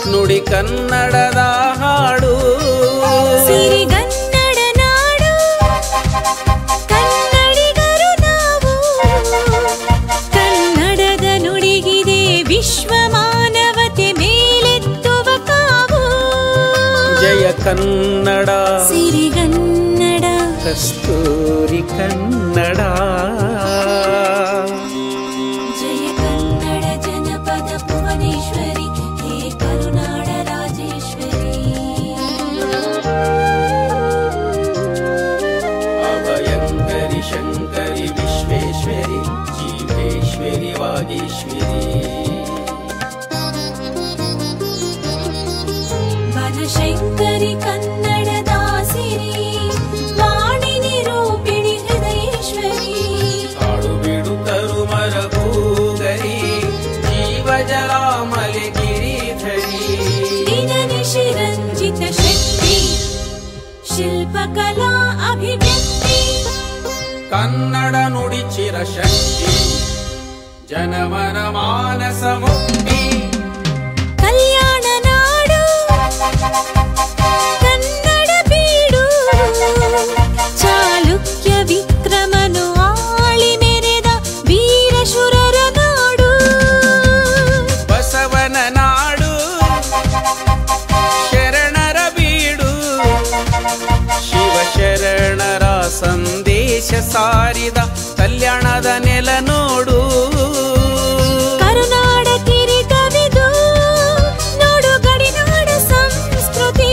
ನುಡಿ ಕನ್ನಡದ ಹಾಡು ಸಿರಿಗನ್ನಡ ನಾಡು ಕನ್ನಡಿಗರು ನಾವು ಕನ್ನಡದ ನುಡಿಗಿದೆ ವಿಶ್ವ ಮಾನವತೆ ಮೇಲೆತ್ತುವ ಕಾವು ಜಯ ಕನ್ನಡ ಸಿರಿಗನ್ನಡ ಕಸ್ತೂರಿ ಕನ್ನಡ ಜಯ ಕನ್ನಡ ಜನಪದ ಭುವನೇಶ್ವರಿ ಹೇ ಕರುನಾಡ ರಾಜೇಶ್ವರಿ ಅಭಯಂಕರಿ ಶಂಕರಿ ವಿಶ್ವೇಶ್ವರಿ ಜೀವೇಶ್ವರಿ ವಾಗೀಶ್ವರಿ ಬನಶಂಕರಿ ಕನ್ನಡ ದಾಸಿರಿ ವಾಣಿನಿ ರೂಪಿಣಿ ಹೃದಯೇಶ್ವರಿ ಕಾಡು ಬಿಡು ತರುಮರ ಭೂಗರಿ ಜೀವ ಜಲಾಮಲೆ ಗಿರಿಧರಿ ದಿನನಿಶಿರಂಜಿತ ಶಕ್ತಿ ಶಿಲ್ಪಕಲಾ ಅಭಿವ್ಯಕ್ತಿ ಕನ್ನಡ ನುಡಿ ಚಿರ ಶಕ್ತಿ ಜನಮನ ಮಾನಸ ಮುಕ್ತಿ ಕಲ್ಯಾಣ ನಾಡು ಕನ್ನಡ ಬೀಡು ಚಾಲುಕ್ಯ ವಿಕ್ರಮನು ಆಳಿ ಮೆರೆದ ವೀರಶೂರರ ನಾಡು ಬಸವನ ನಾಡು ಶರಣರ ಬೀಡು ಶಿವ ಶರಣರ ಸಂದೇಶ ಸಾರಿದ ಕಲ್ಯಾಣದ ನೆಲ ನೋಡು ಕರುನಾಡ ಕಿರೀಟವಿದು ನೋಡು ಗಡಿನಾಡ ಸಂಸ್ಕೃತಿ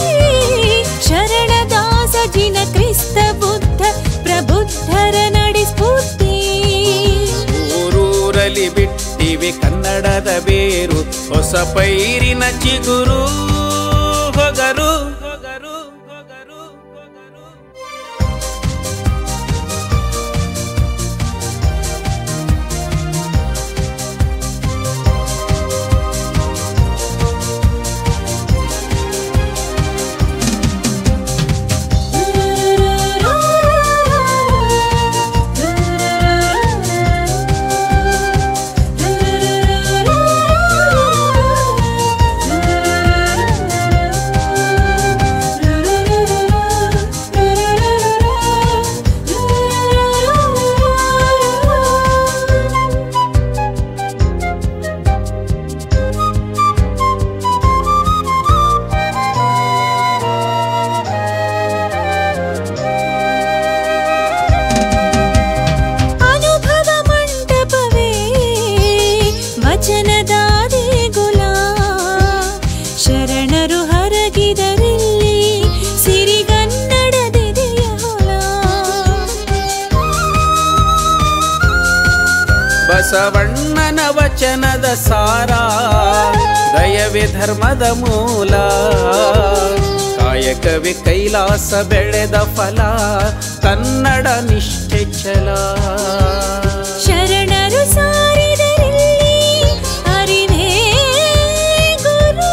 ಶರಣದಾಸ ಜಿನ ಕ್ರಿಸ್ತ ಬುದ್ಧ ಪ್ರಬುದ್ಧರ ನಡೆ ಸ್ಫೂರ್ತಿ ಊರೂರಲ್ಲಿ ಬಿಟ್ಟಿವೆ ಕನ್ನಡದ ಬೇರು ಹೊಸ ಪೈರಿನ ಚಿಗುರು ಹೊಗರು ಹೊಗರು ಹೊಗರು ಹೊಗರು ಅನುಭವ ಮಂಟಪವೇ ವಚನದ ದೇಗುಲ ಶರಣರು ಹರಗಿದರಿಲ್ಲಿ ಸಿರಿಗನ್ನಡದೆದೆಯ ಹೊಲ ಬಸವಣ್ಣನ ವಚನದ ಸಾರ ದಯವೇ ಧರ್ಮದ ಮೂಲ ಕಾಯಕವೇ ಕೈಲಾಸ ಬೆಳೆದ ಫಲ ಕನ್ನಡ ನಿಷ್ಠೆ ಛಲ ಶರಣರು ಸಾರಿದರಿಲ್ಲಿ ಅರಿವೇ ಗುರು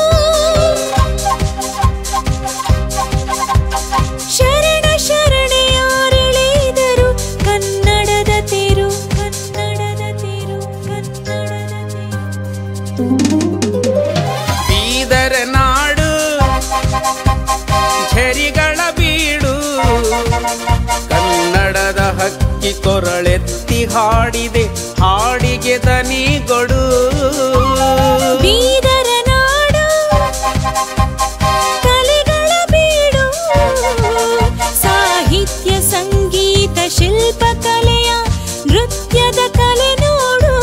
ಶರಣ ಶರಣೆಯಾರೆಳೆದರು ಕನ್ನಡದ ತೇರು ಕನ್ನಡದ ತೇರು ಕನ್ನಡದ ತೇರು ಬೀದರ ನಾಡು ಝರಿಗಳ ಬೀಡು ಕನ್ನಡದ ಹಕ್ಕಿ ಕೊರಳೆತ್ತಿ ಹಾಡಿದೆ ಹಾಡಿಗೆ ದನಿಗೊಡು ಬೀದರ ನಾಡು ಕಲೆಗಳ ಬೀಡು ಸಾಹಿತ್ಯ ಸಂಗೀತ ಶಿಲ್ಪ ಕಲೆಯ ನೃತ್ಯದ ಕಲೆ ನೋಡು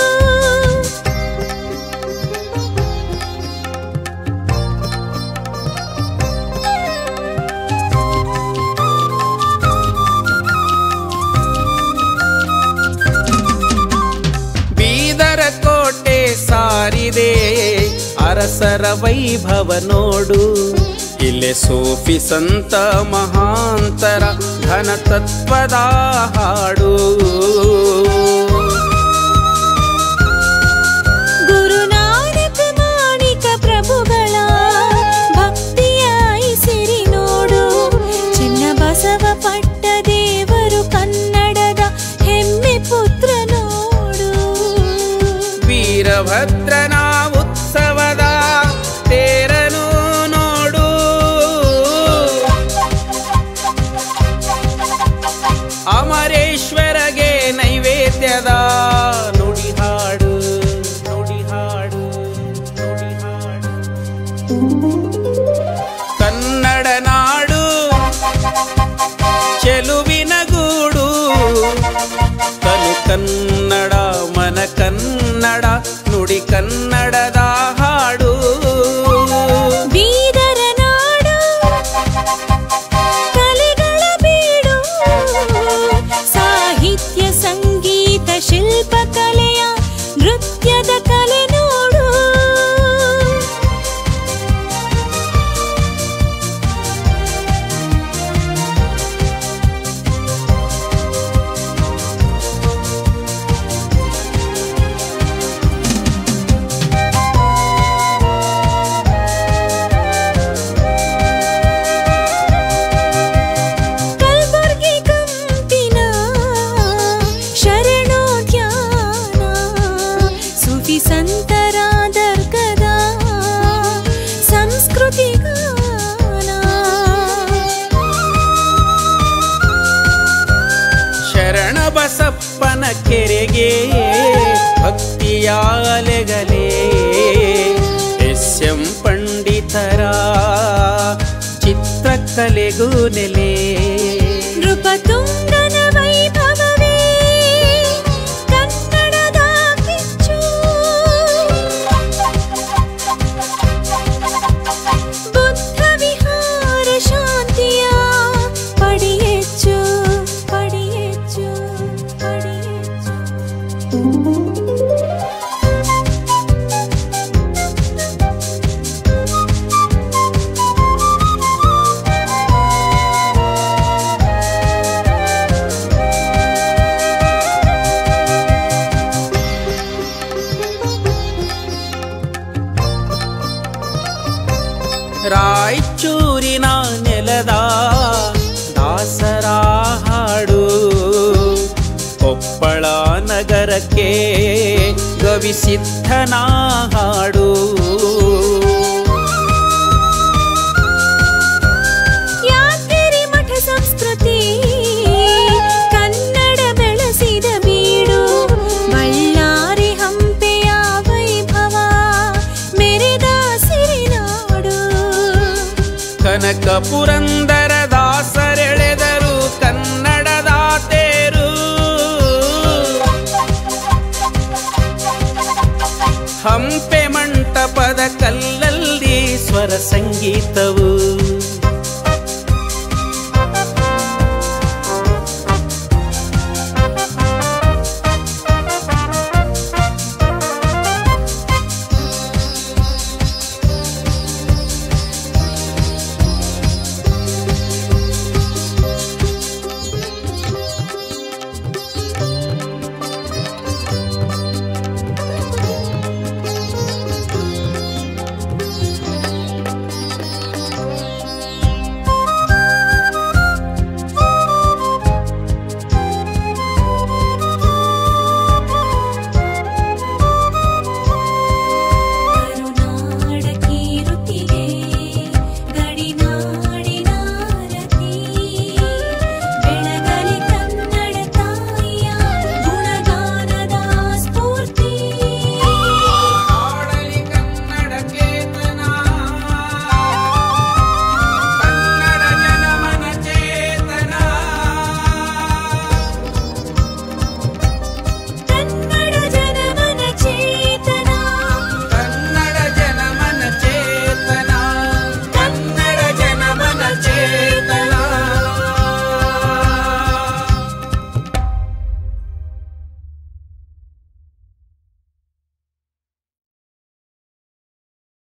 ಬೀದರ ಕೋಟೆ ಸಾರಿದೆ ಅರಸರ ವೈಭವ ನೋಡು ಇಲ್ಲೇ ಸೂಫಿ ಸಂತ ಮಹಾಂತರ ಘನ ತತ್ವದ ಹಾಡು ಗುರುನಾನಕ ಮಾಣಿಕ ಪ್ರಭುಗಳ ಭಕ್ತಿಯ ಐಸಿರಿ ನೋಡು ಚಿನ್ನ ಬಸವ ಪಟ್ಟ ದೇವರು ಕನ್ನಡದ ಹೆಮ್ಮೆ ಪುತ್ರ ನೋಡು ವೀರಭದ್ರನ ಉತ್ಸವದ ಕನ್ನಡ ನಾಡು ಚೆಲುವಿನ ಗೂಡು ತನು ಕನ್ನಡ ಮನ ಕನ್ನಡ ನುಡಿ ಕನ್ನಡದ ಹಾಡು ಬೀದರ ನಾಡು ಕಲೆಗಳ ಬೀಡು ಸಾಹಿತ್ಯ ಸಂಗೀತ ಶಿಲ್ಪ ಕಲೆಯ ನೃತ್ಯದ ಕಲೆ ನೋಡು ಕಲ್ಬುರ್ಗಿ ಕಂಪಿನ ಶರಣೋದ್ಯಾನ ಸೂಫಿ ಸಂತರ ದರ್ಗದ ಸಂಸ್ಕೃತಿ ಗಾನ ಶರಣ ಬಸಪ್ಪನ ಕೆರೆಗೆ ಭಕ್ತಿಯ ಅಲೆಗಲೇ ಎಸ್ ಎಂ ಪಂಡಿತರ ಚಿತ್ರಕಲೆಗೂ ನೆಲೆ ನೃಪತುಂಗನ ವೈಭವವೇ ಕನ್ನಡದ ಕಿಚ್ಚು ಬುದ್ಧ ವಿಹಾರ ಶಾಂತಿಯ ಪಡಿಯೆಚ್ಚು ಪಡಿಯೆಚ್ಚು ಪಡಿಯೆಚ್ಚು ರಾಯಚೂರಿನ ನೆಲದ ದಾಸರ ಹಾಡು ಕೊಪ್ಪಳ ನಗರಕ್ಕೆ ಗವಿಸಿದ್ಧನ ಹಾಡು ಯಾತ್ರೆರಿ ಮಠ ಸಂಸ್ಕೃತಿ ಕನ್ನಡ ಬೆಳೆಸಿದ ಬೀಡು ಬಳ್ಳಾರಿ ಹಂಪೆಯ ವೈಭವ ಮೆರೆದ ಸಿರಿನಾಡು ಕನಕ ಪುರಂದರ ದಾಸರೆಳೆದರು ಕನ್ನಡದ ತೇರು ಹಂಪೆ ಮಂಟಪದ ಕಲ್ಲಲ್ಲಿ ಸ್ವರ ಸಂಗೀತವು